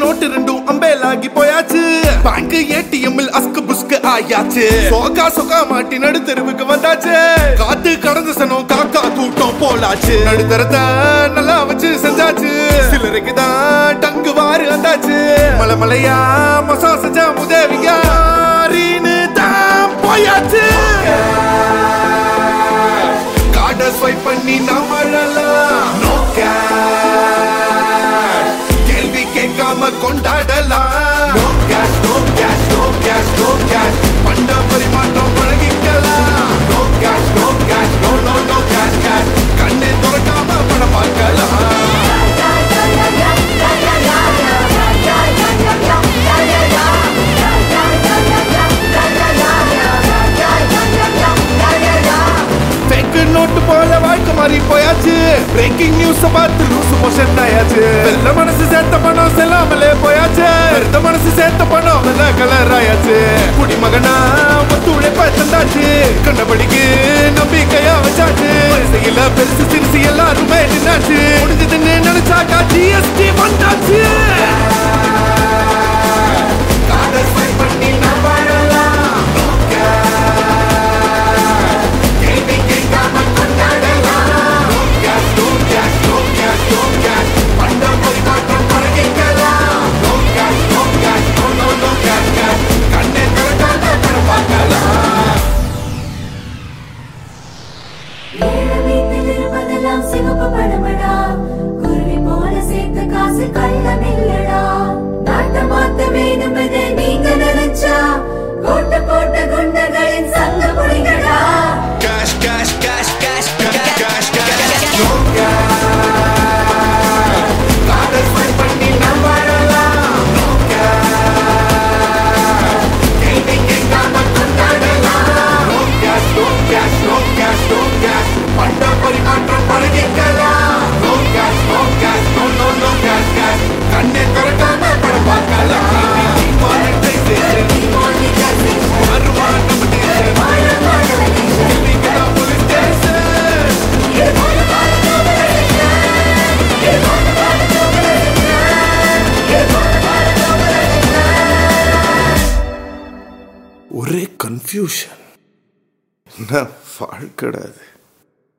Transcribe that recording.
Note ரெண்டும் அம்பேலாகி போயாச்சு bank ஏடிஎம்மில் அஸ்கு புஸ்கு ஆயாச்சு சோகா சொகா மாட்டி நடுத்தெருவுக்கு வந்தாச்சு காத்து கடந்த சனம் காக்கா கூட்டம் போலாச்சு நடுத்தரத்தை நல்லா வச்சு செஞ்சாச்சு சிலருக்கு தான் டங்கு வாரு வந்தாச்சு மலை மலையா மசா செஞ்சா உதவியா மாறின்னு தான் போயாச்சு கார்டை ஸ்வைப் பண்ணி நாம் வாழலாம் No cash. கேள்வி கேட்காம கொண்டாடலாம் No cash, no cash, no cash, no cash. பண்ட பரிமாற்றம் பழகிக்கலாம் No cash, no cash, no, no, no cash, cash. கண்ணை திறக்காம படம் பார்க்கலாம் fake நோட்டு போல வாழ்க்கை மாறி போயாச்சு பிரேக்கிங் நியூஸ் பார்த்து லூசு மோஷன் ஆயாச்சு வெள்ள மனசு சேர்த்த பணம் செல்லாமலே போயாச்சு வெறுத்த மனசு சேர்த்த பணம் வெள்ள கலர் ஆயாச்சு குடிமகனா ஒத்து உழைப்பா தந்தாச்சு கண்டபடிக்கு நம்பிக்கையா வச்சாச்சு வரிசையில பெருசு சிறுசு எல்லாருமே நின்னாச்சு முடிஞ்சதுன்னு நினைச்சாக்கா ஜிஎஸ்டி வந்தாச்சு காதை swipe பண்ணி நாம் வாழலாம். No கேள்வி கேட்காம கொண்டாடலாம். No cash, no cash, no cash, no cash. பண்ட பரிமாற்றம் பழகிக்கலாம். No cash, no cash, no, no, no cash, cash. கண்ணை திறக்காம படம் பார்க்கலாம். ஏழு வீட்டில் இருப்பதெல்லாம் சிவப்பு படமடா குருவி போல சேர்த்த காசு கள்ளம் இல்லடா நாட்டை மாத்த வேணுமென நீங்க நினைச்சா கோட்டை போட்ட குண்டர்களின் சங்க புலிகளா Cash, cash, cash, cash, cash, cash, cash. No cash. காதை swipe பண்ணி நாம் வாழலாம். No cash. கேள்வி கேட்காம கொண்டாடலாம். No cash, no cash, no cash, no cash. பண்ட பரிமாற்றம் பழகிக்கலாம். No cash, no cash, no, no, no cash, cash. கண்ணை திறக்காம படம் பார்க்கலாம். Demonetization. வருமா நம்ம nation. கேள்விக்குதா police station. ஒரே கன்ஃபியூஷன் என்ன வாழ்க்கடாது